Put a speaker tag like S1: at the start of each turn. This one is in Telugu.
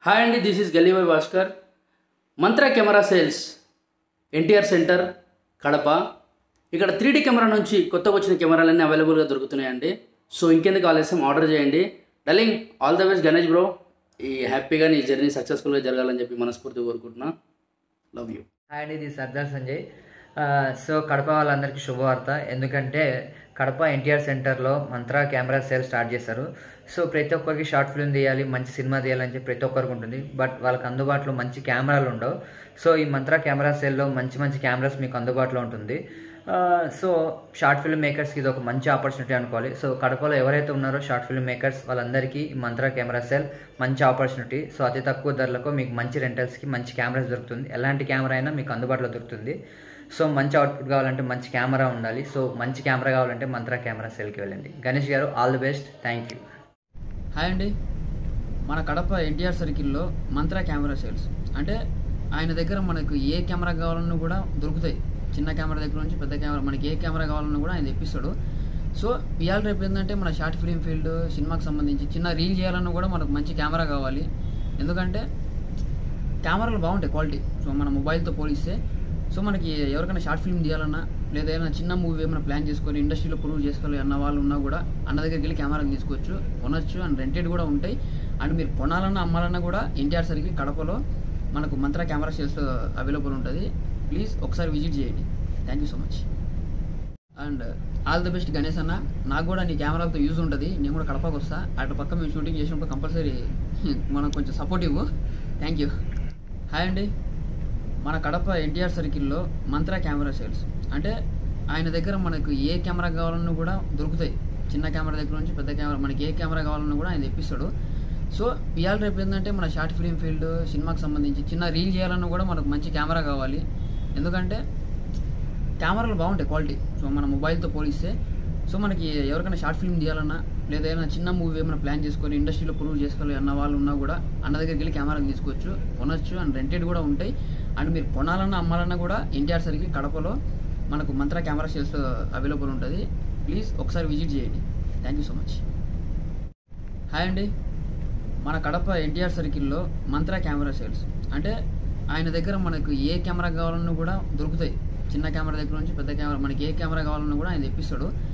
S1: హాయ్ అండి దిస్ ఈస్ గలీబాయ్ Bhaskar Mantra camera sales NTR center Kadapa ఇక్కడ త్రీ డీ కెమెరా నుంచి కొత్తగా వచ్చిన కెమెరాలన్నీ అవైలబుల్గా దొరుకుతున్నాయండి సో ఇంకెందుకు ఆలస్యం ఆర్డర్ చేయండి darling all the best Ganesh bro ఈ హ్యాపీగా నీ జర్నీ సక్సెస్ఫుల్గా జరగాలని చెప్పి మనస్ఫూర్తిగా కోరుకుంటున్నా లవ్ యూ
S2: హాయ్ అండి ఇది సర్దార్ సంజయ్ ఆ, సో కడప వాళ్ళందరికీ శుభవార్త ఎందుకంటే కడప ఎన్టీఆర్ సెంటర్లో మంత్రా కెమెరా సేల్ స్టార్ట్ చేశారు సో ప్రతి ఒక్కరికి షార్ట్ ఫిల్మ్ తీయాలి మంచి సినిమా తీయాలని చెప్పి ప్రతి ఒక్కరికి ఉంటుంది బట్ వాళ్ళకి అందుబాటులో మంచి కెమెరాలు ఉండవు సో ఈ మంత్రా కెమెరా సేల్లో మంచి మంచి కెమెరాస్ మీకు అందుబాటులో ఉంటుంది ఆ, సో షార్ట్ ఫిల్మ్ మేకర్స్కి ఇది ఒక మంచి ఆపర్చునిటీ అనుకోవాలి సో కడపలో ఎవరైతే ఉన్నారో షార్ట్ ఫిల్మ్ మేకర్స్ వాళ్ళందరికీ ఈ మంత్రా కెమెరా సెల్ మంచి ఆపర్చునిటీ సో అతి తక్కువ ధరలకు మీకు మంచి రెంటల్స్కి మంచి కెమెరాస్ దొరుకుతుంది ఎలాంటి కెమెరా అయినా మీకు అందుబాటులో దొరుకుతుంది సో మంచి అవుట్పుట్ కావాలంటే మంచి కెమెరా ఉండాలి సో మంచి కెమెరా కావాలంటే మంత్రా కెమెరా సెల్కి వెళ్ళండి గణేష్ గారు all the best thank you
S3: hi అండి మన కడప ఎన్టీఆర్ సర్కిల్లో మంత్రా కెమెరా సేల్స్ అంటే ఆయన దగ్గర మనకు ఏ కెమెరా కావాలన్నా కూడా దొరుకుతాయి చిన్న కెమెరా దగ్గర నుంచి పెద్ద కెమెరా మనకి ఏ కెమెరా కావాలన్నా కూడా ఆయన తెప్పిస్తాడు సో ఇవాళ రేపు ఏంటంటే మన షార్ట్ ఫిలిం ఫీల్డ్ సినిమాకి సంబంధించి చిన్న రీల్ చేయాలన్నా కూడా మనకు మంచి కెమెరా కావాలి ఎందుకంటే కెమెరాలు బాగుంటాయి క్వాలిటీ సో మన మొబైల్తో పోలిస్తే సో మనకి ఎవరికైనా షార్ట్ ఫిల్మ్ తీయాలన్నా లేదా ఏదైనా చిన్న మూవీ ఏమైనా ప్లాన్ చేసుకొని ఇండస్ట్రీలో ప్రూవ్ చేసుకోవాలి అన్న వాళ్ళు ఉన్నా కూడా అన్న దగ్గరికి వెళ్ళి కెమెరాలు తీసుకోవచ్చు కొనొచ్చు అండ్ రెంటెడ్ కూడా ఉంటాయి అండ్ మీరు కొనాలన్నా అమ్మాలన్నా కూడా ఎన్టీఆర్ సర్కిల్ కడపలో మనకు మంత్రా కెమెరా సేల్స్ అవైలబుల్ ఉంటుంది ప్లీజ్ ఒకసారి విజిట్ చేయండి thank you so much and all the best Ganesh అన్న నాకు కూడా నీ కెమెరాలతో యూజ్ ఉంటుంది నేను కూడా కడపకు వస్తా అటు పక్క మేము షూటింగ్ చేసినప్పుడు కంపల్సరీ మనం కొంచెం సపోర్ట్ ఇవ్వు థ్యాంక్ యూ హాయ్ అండి మన కడప ఎన్టీఆర్ సర్కిల్లో మంత్రా కెమెరా సేల్స్ అంటే ఆయన దగ్గర మనకు ఏ కెమెరా కావాలన్నా కూడా దొరుకుతాయి చిన్న కెమెరా దగ్గర నుంచి పెద్ద కెమెరా మనకి ఏ కెమెరా కావాలన్నా కూడా ఆయన తెప్పిస్తాడు సో ఇవాళ రేపు ఏంటంటే మన షార్ట్ ఫిలిం ఫీల్డ్ సినిమాకి సంబంధించి చిన్న రీల్ చేయాలన్నా కూడా మనకు మంచి కెమెరా కావాలి ఎందుకంటే కెమెరాలు బాగుంటాయి క్వాలిటీ సో మన మొబైల్తో పోలిస్తే సో మనకి ఎవరికైనా షార్ట్ ఫిల్మ్ తీయాలన్నా లేదా ఏదైనా చిన్న మూవీ ఏమైనా ప్లాన్ చేసుకొని ఇండస్ట్రీలో ప్రూవ్ చేసుకోవాలి అన్న వాళ్ళు ఉన్నా కూడా అన్న దగ్గరికి వెళ్ళి కెమెరాలు తీసుకోవచ్చు కొనొచ్చు అండ్ రెంటెడ్ కూడా ఉంటాయి అండ్ మీరు కొనాలన్నా అమ్మాలన్నా కూడా ఎన్టీఆర్ సర్కిల్ కడపలో మనకు మంత్రా కెమెరా సేల్స్ అవైలబుల్ ఉంటుంది ప్లీజ్ ఒకసారి విజిట్ చేయండి thank you so much hi అండి మన కడప ఎన్టీఆర్ సర్కిల్లో మంత్రా కెమెరా సేల్స్ అంటే ఆయన దగ్గర మనకు ఏ కెమెరా కావాలన్నా కూడా దొరుకుతాయి చిన్న కెమెరా దగ్గర నుంచి పెద్ద కెమెరా మనకి ఏ కెమెరా కావాలన్నా కూడా ఆయన తెప్పిస్తాడు